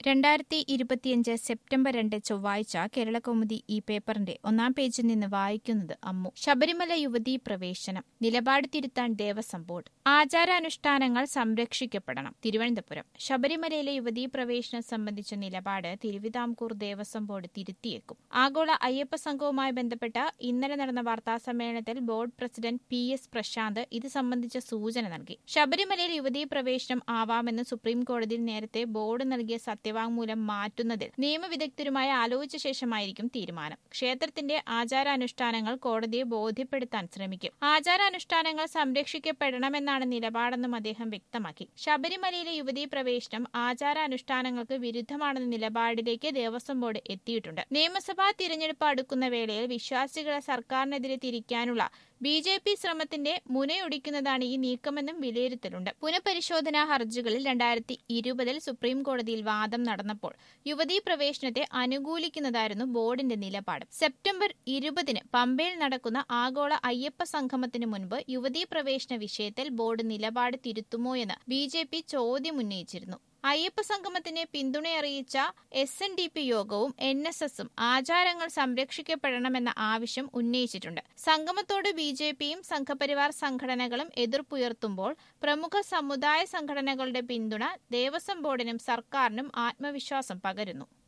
രണ്ടായിരത്തി ഇരുപത്തിയഞ്ച് സെപ്റ്റംബർ രണ്ട് ചൊവ്വാഴ്ച കേരളകൗമുദി ഈ പേപ്പറിന്റെ ഒന്നാം പേജിൽ നിന്ന് വായിക്കുന്നത് അമ്മു ശബരിമല യുവതീ പ്രവേശനം നിലപാട് തിരുത്താൻ ദേവസ്വം ബോർഡ് ആചാരാനുഷ്ഠാനങ്ങൾ സംരക്ഷിക്കപ്പെടണം തിരുവനന്തപുരം ശബരിമലയിലെ യുവതീ പ്രവേശനം സംബന്ധിച്ച നിലപാട് തിരുവിതാംകൂർ ദേവസ്വം ബോർഡ് തിരുത്തിയേക്കും ആഗോള അയ്യപ്പ സംഘവുമായി ബന്ധപ്പെട്ട ഇന്നലെ നടന്ന വാർത്താസമ്മേളനത്തിൽ board president P S Prasanth ഇത് സംബന്ധിച്ച സൂചന നൽകി ശബരിമലയിൽ യുവതീ പ്രവേശനം ആവാമെന്ന് സുപ്രീം കോടതിയിൽ നേരത്തെ ബോർഡ് നൽകിയ സത്യവാങ്മൂലം മാറ്റുന്നതിൽ നിയമവിദഗ്ധരുമായി ആലോചിച്ച ശേഷമായിരിക്കും തീരുമാനം ക്ഷേത്രത്തിന്റെ ആചാരാനുഷ്ഠാനങ്ങൾ കോടതിയെ ബോധ്യപ്പെടുത്താൻ ശ്രമിക്കും ആചാരാനുഷ്ഠാനങ്ങൾ സംരക്ഷിക്കപ്പെടണമെന്നാണ് നിലപാടെന്നും അദ്ദേഹം വ്യക്തമാക്കി ശബരിമലയിലെ യുവതീ പ്രവേശനം ആചാരാനുഷ്ഠാനങ്ങൾക്ക് വിരുദ്ധമാണെന്ന നിലപാടിലേക്ക് ദേവസ്വം ബോർഡ് എത്തിയിട്ടുണ്ട് നിയമസഭാ തിരഞ്ഞെടുപ്പ് അടുക്കുന്ന വേളയിൽ വിശ്വാസികളെ സർക്കാരിനെതിരെ തിരിക്കാനുള്ള ബി ജെ പി ശ്രമത്തിന്റെ മുനയൊടിക്കുന്നതാണ് ഈ നീക്കമെന്നും വിലയിരുത്തലുണ്ട് പുനഃപരിശോധനാ ഹർജികളിൽ രണ്ടായിരത്തി ഇരുപതിൽ സുപ്രീം കോടതിയിൽ വാദം നടന്നപ്പോൾ യുവതീ പ്രവേശനത്തെ അനുകൂലിക്കുന്നതായിരുന്നു ബോർഡിന്റെ നിലപാട് സെപ്റ്റംബർ ഇരുപതിന് പമ്പയിൽ നടക്കുന്ന ആഗോള അയ്യപ്പ സംഗമത്തിന് മുൻപ് യുവതീ പ്രവേശന വിഷയത്തിൽ ബോർഡ് നിലപാട് തിരുത്തുമോയെന്ന് ബി ജെ പി ചോദ്യമുന്നയിച്ചിരുന്നു അയ്യപ്പ സംഗമത്തിന് പിന്തുണയറിയിച്ച എസ് എൻ ഡി പി യോഗവും എൻ എസ് എസും ആചാരങ്ങൾ സംരക്ഷിക്കപ്പെടണമെന്ന ആവശ്യം ഉന്നയിച്ചിട്ടുണ്ട് സംഗമത്തോട് ബി ജെ പിയും സംഘപരിവാർ സംഘടനകളും എതിർപ്പുയർത്തുമ്പോൾ പ്രമുഖ സമുദായ സംഘടനകളുടെ പിന്തുണ ദേവസ്വം ബോർഡിനും സർക്കാരിനും ആത്മവിശ്വാസം പകരുന്നു